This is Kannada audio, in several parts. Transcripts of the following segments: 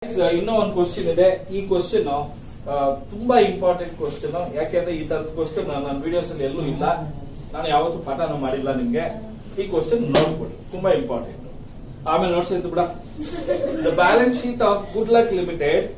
ಇನ್ನೂ ಒಂದು ಕ್ವಶನ್ ಇದೆ ಈ ಕ್ವಶನ್ ತುಂಬಾ ಇಂಪಾರ್ಟೆಂಟ್ ಕ್ವಶನ್ ಯಾಕೆಂದ್ರೆ ಈ ತರದ ಕ್ವಶನ್ ನನ್ನ ವಿಡಿಯೋಸ್ ಅಲ್ಲಿ ಎಲ್ಲೂ ಇಲ್ಲ ನಾನು ಯಾವತ್ತೂ ಪಾಠನ ಮಾಡಿಲ್ಲ ನಿಮ್ಗೆ ಈ ಕ್ವಶನ್ ನೋಡ್ಕೊಡಿ ತುಂಬಾ ಇಂಪಾರ್ಟೆಂಟ್ ಆಮೇಲೆ ನೋಡ್ಸಿದ್ದು ಬಿಡ the balance sheet of Good Luck Limited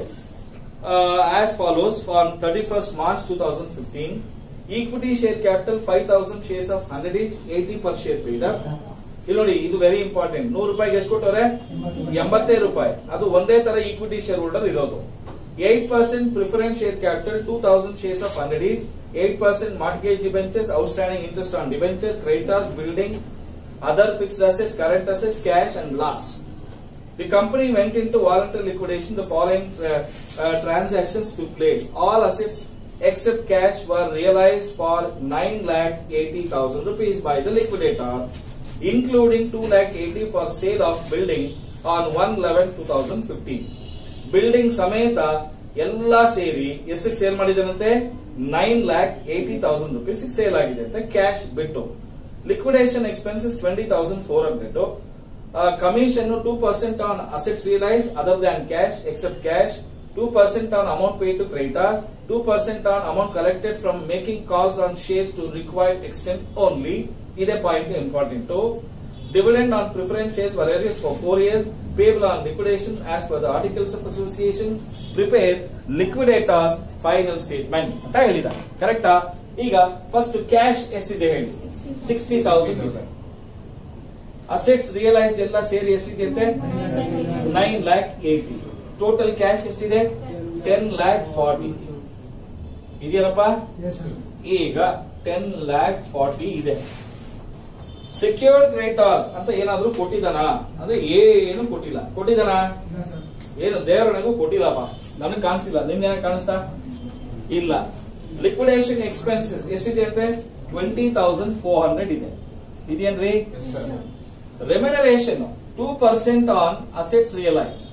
as follows for thirty first March two thousand fifteen equity share capital five thousand shares of hundred each eighty per share paid ಇಲ್ಲಿ ನೋಡಿ ಇದು ವೆರಿ ಇಂಪಾರ್ಟೆಂಟ್ ನೂರು ರೂಪಾಯಿಗೆ ಎಷ್ಟು ಕೊಟ್ಟವ್ರೆ ಎಂಬತ್ತೇ ರೂಪಾಯಿ ಅದು ಒಂದೇ ತರ ಈಕ್ವಿಟಿ ಶೇರ್ ಹೋಲ್ಡರ್ ಇರೋದು eight percent preference share capital two thousand shares of hundred each eight percent mortgage debentures outstanding interest on debentures creditors building other fixed assets current assets cash and loss The company went into voluntary liquidation. The following uh, uh, transactions took place. All assets except cash were realized for 9 lakh 80,000 rupees by the liquidator, including 2 lakh 80 for sale of building on 1-11-2015. Building ಸಮೇತ ಎಲ್ಲ ಸೇರಿ ಎಷ್ಟಕ್ಕೆ ಸೇಲ್ ಮಾಡಿದಾನಂತೆ nine lakh eighty thousand rupees sale ಆಗಿದೆ ಅಂತ ಕ್ಯಾಶ್ ಬಿಟ್ಟು liquidation expenses twenty thousand four hundred commission two percent on assets realise other than cash except cash two percent on amount pay to creditors two percent on amount collected from making calls on shares to required extent only ಇದೇ point important Dividend on preference shares were arranged for four years, payable on liquidation as per the Articles of Association. Prepare liquidators final statement ಅಂತ ಹೇಳಿದ ಕರೆಕ್ಟಾ ಈಗ ಫಸ್ಟ್ ಕ್ಯಾಶ್ ಎಷ್ಟಿದೆ ಹೇಳಿ ಸಿಕ್ಸ್ಟಿ ತೌಸಂಡ್ ಇದೆ ಅಸೆಟ್ಸ್ ರಿಯಲೈಸ್ಡ್ ಎಲ್ಲ ಸೇರಿ ಎಷ್ಟಿದೆ ಅಂತೆ nine lakh eighty total cash ಎಷ್ಟಿದೆ ಟೆನ್ ಲ್ಯಾಕ್ ಫಾರ್ಟಿ ಇದೆಯಲ್ಲಪ್ಪ ಈಗ ಟೆನ್ ಲ್ಯಾಕ್ ಫಾರ್ಟಿ ಇದೆ ಸೆಕ್ಯೂರ್ಡ್ ಕ್ರೆಡಿಟರ್ಸ್ ಅಂತ ಏನಾದ್ರೂ ಕೊಟ್ಟಿದಾನ ಅಂದ್ರೆ ಏನು ಕೊಟ್ಟಿಲ್ಲ ಕೊಟ್ಟಿದಾನ ಏನು ದೇವರಣೆಗೂ ಕೊಟ್ಟಿಲ್ಲಪ್ಪ ನನಗೆ ಕಾಣಿಸ್ತಿಲ್ಲ ನಿಮ್ಗೆ ಏನಾಗ ಕಾಣಿಸ್ತಾ ಇಲ್ಲ ಲಿಕ್ವಿಡೇಷನ್ ಎಕ್ಸ್ಪೆನ್ಸಸ್ ಎಷ್ಟಿದೆ ಅಂತೆ ಟ್ವೆಂಟಿ ತೌಸಂಡ್ ಫೋರ್ ಹಂಡ್ರೆಡ್ ಇದೆ ಇದೆಯೇನ್ರಿ remuneration two percent on assets realised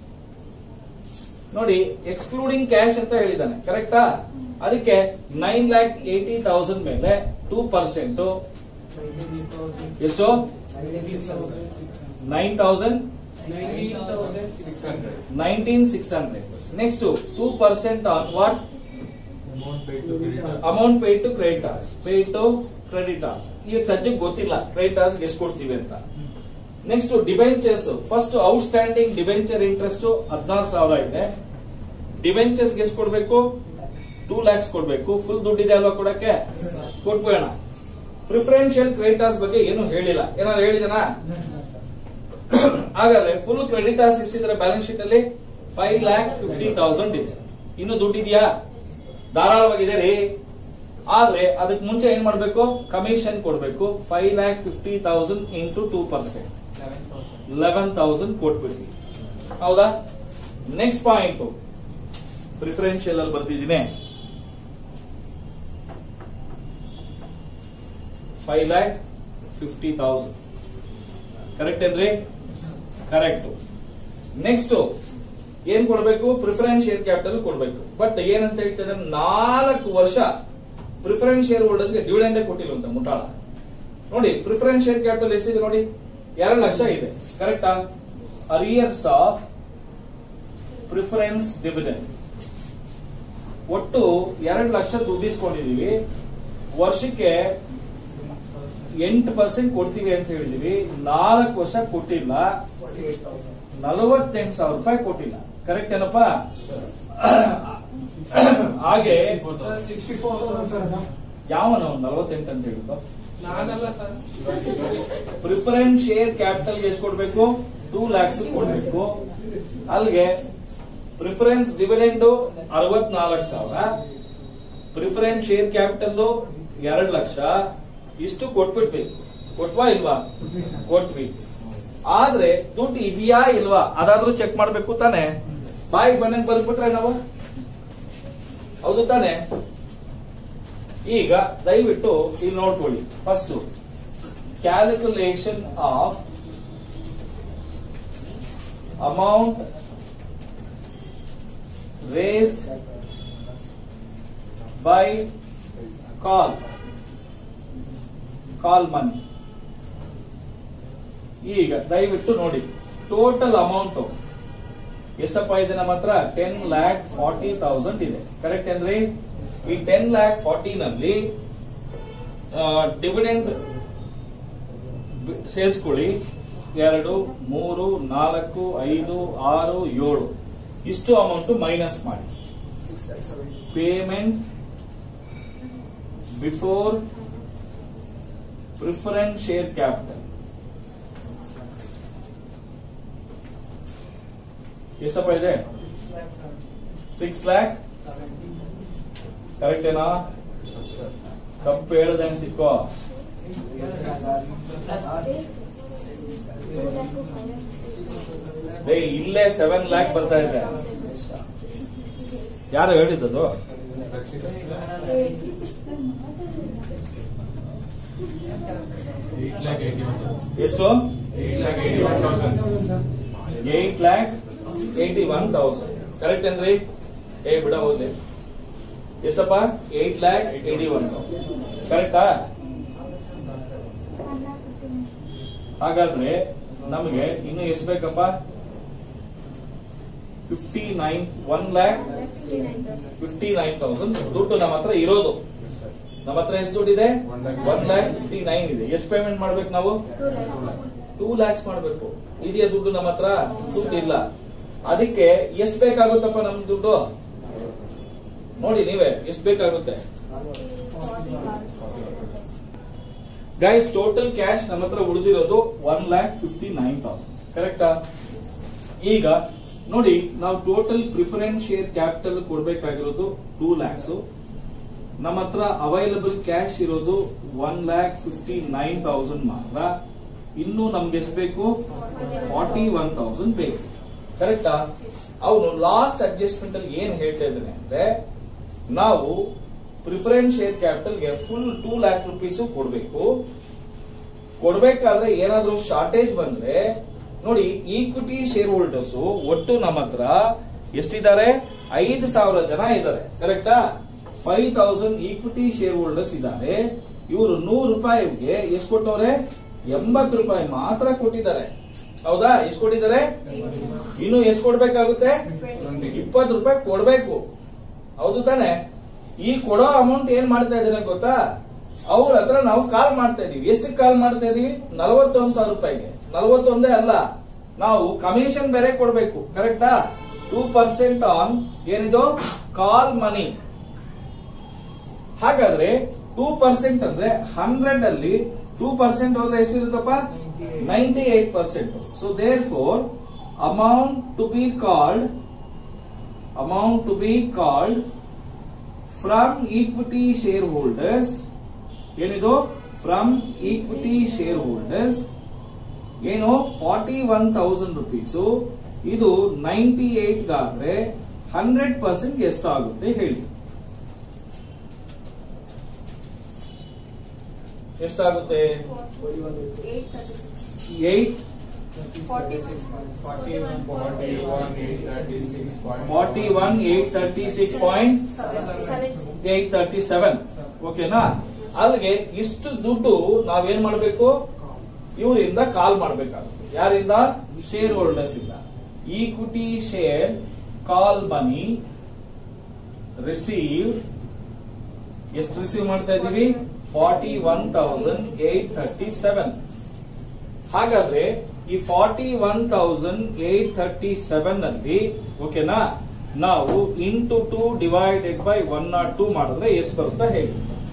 ನೋಡಿ ಎಕ್ಸ್ಕ್ಲೂಡಿಂಗ್ ಕ್ಯಾಶ್ ಅಂತ ಹೇಳಿದಾನೆ ಕರೆಕ್ಟಾ ಅದಕ್ಕೆ ನೈನ್ ಲ್ಯಾಕ್ ಏಟಿ ತೌಸಂಡ್ ಮೇಲೆ ಟೂ ಪರ್ಸೆಂಟ್ ಎಷ್ಟು nine thousand nineteen six hundred next two percent on what amount pay to creditors pay to creditors ಈಗ ಸದ್ಯಕ್ಕೆ ಗೊತ್ತಿಲ್ಲ ಕ್ರೆಡಿಟರ್ಸ್ ಎಷ್ಟು ಕೊಡ್ತೀವಿ ಅಂತ next debentures first outstanding debenture interest ಹದಿನಾರು ಸಾವಿರ ಇದೆ ಡಿಬೆಂಚರ್ಸ್ ಎಷ್ಟು ಕೊಡ್ಬೇಕು ಟೂ ಲ್ಯಾಕ್ಸ್ ಕೊಡ್ಬೇಕು ಫುಲ್ ದುಡ್ಡಿದೆ ಅಲ್ವಾ ಕೊಡಕ್ಕೆ ಕೊಟ್ಬಿಡೋಣ ಪ್ರಿಫರೆನ್ಷಿಯಲ್ ಕ್ರೆಡಿಟರ್ಸ್ ಬಗ್ಗೆ ಏನು ಹೇಳಿಲ್ಲ ಏನಾದ್ರು ಹೇಳಿದನಾ ಹಾಗಾದ್ರೆ ಫುಲ್ ಕ್ರೆಡಿಟರ್ಸ್ ಎಷ್ಟಿದ್ರೆ ಬ್ಯಾಲೆನ್ಸ್ ಶೀಟ್ ಅಲ್ಲಿ ಫೈವ್ ಲ್ಯಾಕ್ ಫಿಫ್ಟಿ ತೌಸಂಡ್ ಇದೆ ಇನ್ನು ದುಡ್ಡಿದ್ಯಾ ಧಾರಾಳವಾಗಿದೆ ರೀ ಆದ್ರೆ ಅದಕ್ಕೆ ಮುಂಚೆ ಏನ್ ಮಾಡ್ಬೇಕು ಕಮಿಷನ್ ಕೊಡ್ಬೇಕು five lakh fifty thousand into two percent eleven thousand ಕೊಟ್ಬಿಟ್ವಿ ಹೌದಾ ನೆಕ್ಸ್ಟ್ ಪಾಯಿಂಟ್ ಪ್ರಿಫರೆನ್ಷಿಯಲ್ ಅಲ್ಲಿ ಬರ್ತಿದ್ದೀನಿ five lakh fifty thousand correct ಏನ್ರಿ ಕರೆಕ್ಟ್ ನೆಕ್ಸ್ಟ್ ಏನ್ ಕೊಡ್ಬೇಕು ಪ್ರಿಫರೆನ್ಸ್ ಶೇರ್ ಕ್ಯಾಪಿಟಲ್ ಕೊಡ್ಬೇಕು ಬಟ್ ಏನಂತ ಹೇಳ್ತಿದ್ರೆ ನಾಲ್ಕು ವರ್ಷ ಪ್ರಿಫರೆನ್ಸ್ ಶೇರ್ ಹೋಲ್ಡರ್ಸ್ ಗೆ ಡಿವಿಡೆಂಡೇ ಕೊಟ್ಟಿಲ್ಲ ಅಂತ ಮುಟ್ಟಾಳ ನೋಡಿ ಪ್ರಿಫರೆನ್ಸ್ ಶೇರ್ ಕ್ಯಾಪಿಟಲ್ ಎಷ್ಟಿದೆ ನೋಡಿ ಎರಡು ಲಕ್ಷ ಇದೆ ಕರೆಕ್ಟಾ ಅರಿಯರ್ಸ್ ಆಫ್ ಪ್ರಿಫರೆನ್ಸ್ ಡಿವಿಡೆಂಡ್ ಒಟ್ಟು ಎರಡು ಲಕ್ಷ ದುಡ್ಡಿಸ್ಕೊಂಡಿದೀವಿ ವರ್ಷಕ್ಕೆ ಎಂಟು ಪರ್ಸೆಂಟ್ ಕೊಡ್ತೀವಿ ಅಂತ ಹೇಳಿದೀವಿ ನಾಲ್ಕು ವರ್ಷ ಕೊಟ್ಟಿಲ್ಲ ನಲವತ್ತೆಂಟು ಸಾವಿರ ರೂಪಾಯಿ ಕೊಟ್ಟಿಲ್ಲ ಕರೆಕ್ಟ್ ಏನಪ್ಪ ಹಾಗೆ ಯಾವನ ನಲವತ್ತೆಂಟು ಅಂತ ಹೇಳಿದ್ದು ಪ್ರಿಫರೆನ್ಸ್ ಶೇರ್ ಕ್ಯಾಪಿಟಲ್ ಎಷ್ಟು ಕೊಡ್ಬೇಕು ಟೂ ಲ್ಯಾಕ್ಸ್ ಕೊಡ್ಬೇಕು ಅಲ್ಲಿಗೆ ಪ್ರಿಫರೆನ್ಸ್ ಡಿವಿಡೆಂಡ್ ಅರವತ್ನಾಲ್ಕು ಸಾವಿರ ಪ್ರಿಫರೆನ್ಸ್ ಶೇರ್ ಕ್ಯಾಪಿಟಲ್ ಎರಡು ಲಕ್ಷ ಇಷ್ಟು ಕೊಟ್ಬಿಟ್ವಿ ಕೊಟ್ವಾ ಇಲ್ವಾ ಕೊಟ್ವಿ ಆದ್ರೆ ದುಡ್ಡು ಇದೆಯಾ ಇಲ್ವಾ ಅದಾದ್ರೂ ಚೆಕ್ ಮಾಡ್ಬೇಕು ತಾನೆ ಬಾಯಿ ಬಂದಂಗ್ ಬರ್ಬಿಟ್ರೆ ನಾವು ಹೌದು ತಾನೆ ಈಗ ದಯವಿಟ್ಟು ಇಲ್ಲಿ ನೋಡ್ಕೊಳ್ಳಿ first calculation of amount raised by call call money ಈಗ ದಯವಿಟ್ಟು ನೋಡಿ ಟೋಟಲ್ ಅಮೌಂಟ್ ಎಷ್ಟಪ್ಪ ಇದೆ ನಮ್ಮ ಹತ್ರ ಟೆನ್ ಲ್ಯಾಕ್ ಫಾರ್ಟಿ ತೌಸಂಡ್ ಇದೆ ಕರೆಕ್ಟ್ ಏನ್ರಿ ಈ ಟೆನ್ ಲ್ಯಾಕ್ ಫಾರ್ಟಿ ನಲ್ಲಿ ಡಿವಿಡೆಂಡ್ ಸೇರಿಸ್ಕೊಳ್ಳಿ ಎರಡು ಮೂರು ನಾಲ್ಕು ಐದು ಆರು ಏಳು ಇಷ್ಟು ಅಮೌಂಟ್ ಮೈನಸ್ ಮಾಡಿ payment before preference share capital ಎಷ್ಟಪ್ಪ ಇದೆ ಸಿಕ್ಸ್ ಲ್ಯಾಕ್ ಕರೆಕ್ಟ್ ಏನಾ ತಪ್ಪು ಹೇಳದೆ ಅಂತಿಕ್ಕೋ ಏ ಇಲ್ಲೇ ಸೆವೆನ್ ಲ್ಯಾಕ್ ಬರ್ತಾ ಇದೆ ಯಾರು ಹೇಳಿದ್ದದು ಎಷ್ಟು eight lakh eighty one thousand correct ಏನ್ರಿ ಏ ಬಿಡ ಹೋಗ್ಲಿ ಎಷ್ಟಪ್ಪ eight lakh eighty one thousand ಕರೆಕ್ಟಾ ಹಾಗಾದ್ರೆ ನಮಗೆ ಇನ್ನು ಎಷ್ಟು ಬೇಕಪ್ಪ fifty nine one lakh fifty nine thousand ದುಡ್ಡು ನಮ್ಮ ಹತ್ರ ಇರೋದು ನಮ್ಮ ಹತ್ರ ಎಷ್ಟು ದುಡ್ಡು ಇದೆ ಒನ್ ಲ್ಯಾಕ್ ಫಿಫ್ಟಿ ನೈನ್ ಇದೆ ಎಷ್ಟು ಪೇಮೆಂಟ್ ಮಾಡ್ಬೇಕು ನಾವು ಟೂ ಲ್ಯಾಕ್ಸ್ ಮಾಡ್ಬೇಕು ಇದೆಯಾ ದುಡ್ಡು ನಮ್ಮ ಹತ್ರ ದುಡ್ಡು ಇಲ್ಲ ಅದಕ್ಕೆ ಎಷ್ಟು ಬೇಕಾಗುತ್ತಪ್ಪ ನಮ್ ದುಡ್ಡು ನೋಡಿ ನೀವೇ ಎಷ್ಟು ಬೇಕಾಗುತ್ತೆ ಗೈಸ್ ಟೋಟಲ್ ಕ್ಯಾಶ್ ನಮ್ಮ ಹತ್ರ ಉಳಿದಿರೋದು one lakh fifty nine thousand ಕರೆಕ್ಟಾ ಈಗ ನೋಡಿ ನಾವು ಟೋಟಲ್ ಪ್ರಿಫರೆನ್ಸ್ ಶೇರ್ ಕ್ಯಾಪಿಟಲ್ ಕೊಡ್ಬೇಕಾಗಿರೋದು ಟೂ ಲ್ಯಾಕ್ಸ್ ನಮ್ಮ ಹತ್ರ ಅವೈಲಬಲ್ ಕ್ಯಾಶ್ ಇರೋದು one lakh fifty nine thousand ಮಾತ್ರ ಇನ್ನು ನಮ್ಗೆ ಎಷ್ಟು ಬೇಕು ಫಾರ್ಟಿ ಒನ್ ತೌಸಂಡ್ ಬೇಕು ಕರೆಕ್ಟಾ ಅವನು ಲಾಸ್ಟ್ ಅಡ್ಜಸ್ಟ್ಮೆಂಟ್ ಅಲ್ಲಿ ಏನ್ ಹೇಳ್ತಾ ಇದ್ದಾನೆ ಅಂದ್ರೆ ನಾವು ಪ್ರಿಫರೆನ್ಸ್ ಶೇರ್ ಕ್ಯಾಪಿಟಲ್ಗೆ ಫುಲ್ ಟೂ ಲ್ಯಾಕ್ ರುಪೀಸ್ ಕೊಡಬೇಕು ಕೊಡ್ಬೇಕಾದ್ರೆ ಏನಾದ್ರೂ ಶಾರ್ಟೇಜ್ ಬಂದ್ರೆ ನೋಡಿ ಈಕ್ವಿಟಿ ಶೇರ್ ಹೋಲ್ಡರ್ಸ್ ಒಟ್ಟು ನಮ್ಮ ಹತ್ರ ಎಷ್ಟಿದ್ದಾರೆ ಐದು ಸಾವಿರ ಜನ ಇದ್ದಾರೆ ಕರೆಕ್ಟಾ five thousand equity share holders ಇದ್ದಾರೆ ಇವರು ನೂರು ರೂಪಾಯಿಗೆ ಎಷ್ಟು ಕೊಟ್ಟವ್ರೆ ಎಂಬತ್ತು ರೂಪಾಯಿ ಮಾತ್ರ ಕೊಟ್ಟಿದ್ದಾರೆ ಹೌದಾ ಎಷ್ಟು ಕೊಟ್ಟಿದ್ದಾರೆ ಇನ್ನು ಎಷ್ಟು ಕೊಡ್ಬೇಕಾಗುತ್ತೆ ಇಪ್ಪತ್ತು ರೂಪಾಯಿ ಕೊಡ್ಬೇಕು ಹೌದು ತಾನೆ ಈ ಕೊಡೋ ಅಮೌಂಟ್ ಏನ್ ಮಾಡ್ತಾ ಇದ್ದಾರೆ ಗೊತ್ತಾ ಅವ್ರ ಹತ್ರ ನಾವು ಕಾಲ್ ಮಾಡ್ತಾ ಇದೀವಿ ಎಷ್ಟು ಕಾಲ್ ಮಾಡ್ತಾ ಇದೀವಿ ನಲವತ್ತೊಂದು ಸಾವಿರ ರೂಪಾಯಿಗೆ ನಲವತ್ತೊಂದೇ ಅಲ್ಲ ನಾವು ಕಮಿಷನ್ ಬೇರೆ ಕೊಡ್ಬೇಕು ಕರೆಕ್ಟಾ ಟೂ ಪರ್ಸೆಂಟ್ ಆನ್ ಏನಿದು ಕಾಲ್ ಮನಿ ಹಾಗಾದ್ರೆ ಟೂ ಪರ್ಸೆಂಟ್ ಅಂದ್ರೆ ಹಂಡ್ರೆಡ್ ಅಲ್ಲಿ ಟೂ ಪರ್ಸೆಂಟ್ ಹೋದ್ರೆ ಎಷ್ಟಿರುತ್ತಪ್ಪ ninety eight percent so therefore amount to be called amount to be called from equity share holders ಏನಿದು ಫ್ರಮ್ ಈಕ್ವಿಟಿ ಶೇರ್ ಹೋಲ್ಡರ್ಸ್ ಏನು ಫಾರ್ಟಿ ಒನ್ ತೌಸಂಡ್ ರುಪೀಸ್ ಇದು ನೈಂಟಿ ಏಟ್ ಆದ್ರೆ ಹಂಡ್ರೆಡ್ ಪರ್ಸೆಂಟ್ ಎಷ್ಟಾಗುತ್ತೆ ಹೇಳಿ ಎಷ್ಟಾಗುತ್ತೆ eight forty one eight thirty six point eight thirty seven ಓಕೆನಾ ಅಲ್ಲಿಗೆ ಇಷ್ಟು ದುಡ್ಡು ನಾವೇನ್ ಮಾಡಬೇಕು ಇವರಿಂದ ಕಾಲ್ ಮಾಡಬೇಕಾಗುತ್ತೆ ಯಾರಿಂದ ಶೇರ್ ಹೋಲ್ಡರ್ಸ್ ಇಂದ equity share call money receive ಎಷ್ಟು ರಿಸೀವ್ ಮಾಡ್ತಾ ಇದೀವಿ forty one thousand eight thirty seven ಹಾಗಾದ್ರೆ ಈ forty one thousand eight thirty seven ಅಲ್ಲಿ ಓಕೆನಾ ನಾವು into two divided by one nought two ಮಾಡಿದ್ರೆ ಎಷ್ಟು ಬರುತ್ತಾ ಹೇಳಿ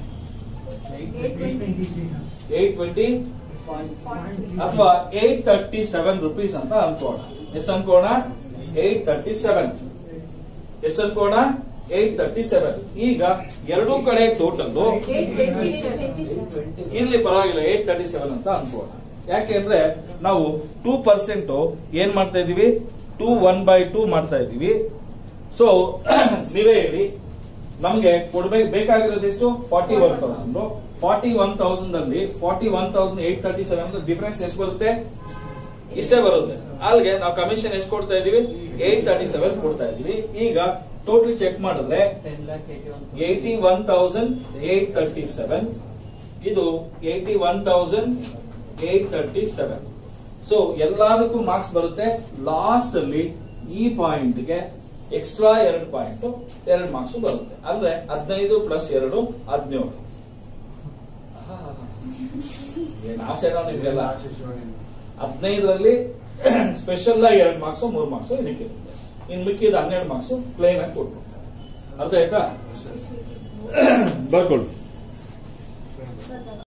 ಏಟ್ ಟ್ವೆಂಟಿ ಅಥವಾ ಏಟ್ ತರ್ಟಿ ಸೆವೆನ್ ರುಪೀಸ್ ಅಂತ ಅನ್ಕೋಣ ಎಷ್ಟು ಅನ್ಕೋಣ ಏಟ್ ತರ್ಟಿ ಸೆವೆನ್ ಎಷ್ಟು ಅನ್ಕೋಣ ಏಟ್ ತರ್ಟಿ ಸೆವೆನ್ ಈಗ ಎರಡೂ ಕಡೆ ಟೋಟಲ್ ಇರ್ಲಿ ಪರವಾಗಿಲ್ಲ ಏಟ್ ತರ್ಟಿ ಸೆವೆನ್ ಅಂತ ಅನ್ಕೋಣ ಯಾಕೆಂದ್ರೆ ನಾವು ಟೂ ಪರ್ಸೆಂಟ್ ಏನ್ ಮಾಡ್ತಾ ಇದೀವಿ ಟೂ ಒನ್ ಬೈ ಟೂ ಮಾಡ್ತಾ ಇದೀವಿ ಸೊ ನೀವೇ ಹೇಳಿ ನಮ್ಗೆ ಕೊಡ್ಬೇಕು ಬೇಕಾಗಿರೋದು ಎಷ್ಟು forty one thousand forty one thousand ಅಲ್ಲಿ forty one thousand eight thirty seven difference ಎಷ್ಟು ಬರುತ್ತೆ ಇಷ್ಟೇ ಬರುತ್ತೆ ಅಲ್ಲಿಗೆ ನಾವು ಕಮಿಷನ್ ಎಷ್ಟು ಕೊಡ್ತಾ ಇದೀವಿ ಏಟ್ ತರ್ಟಿ ಸೆವೆನ್ ಕೊಡ್ತಾ ಇದೀವಿ ಈಗ ಟೋಟಲ್ ಚೆಕ್ ಮಾಡಿದ್ರೆ eighty one thousand eight thirty seven ಇದು eighty one thousand eight thirty seven so ಎಲ್ಲದಕ್ಕೂ ಮಾರ್ಕ್ಸ್ ಬರುತ್ತೆ ಲಾಸ್ಟ್ ಅಲ್ಲಿ ಈ ಪಾಯಿಂಟ್ಗೆ ಎಕ್ಸ್ಟ್ರಾ ಎರಡು ಪಾಯಿಂಟ್ ಎರಡು ಮಾರ್ಕ್ಸ್ ಬರುತ್ತೆ ಅಂದ್ರೆ ಹದಿನೈದು ಪ್ಲಸ್ ಎರಡು ಹದಿನೇಳು ಏನ್ ಆಸೆ ಇರೋ ನಿಮ್ಗೆಲ್ಲ ಹದಿನೈದರಲ್ಲಿ ಸ್ಪೆಷಲ್ ಆಗಿ ಎರಡು ಮಾರ್ಕ್ಸ್ ಮೂರು ಮಾರ್ಕ್ಸ್ ಇದಕ್ಕೆ ಇರುತ್ತೆ ಇನ್ ಮಿಕ್ಕಿದ ಹನ್ನೆರಡು ಮಾರ್ಕ್ಸ್ ಪ್ಲೇನ್ ಆಗಿ ಕೊಟ್ಬಿಡ್ತಾರೆ ಅರ್ಥ ಆಯ್ತಾ ಬರ್ಕೊಳ್ಳಿ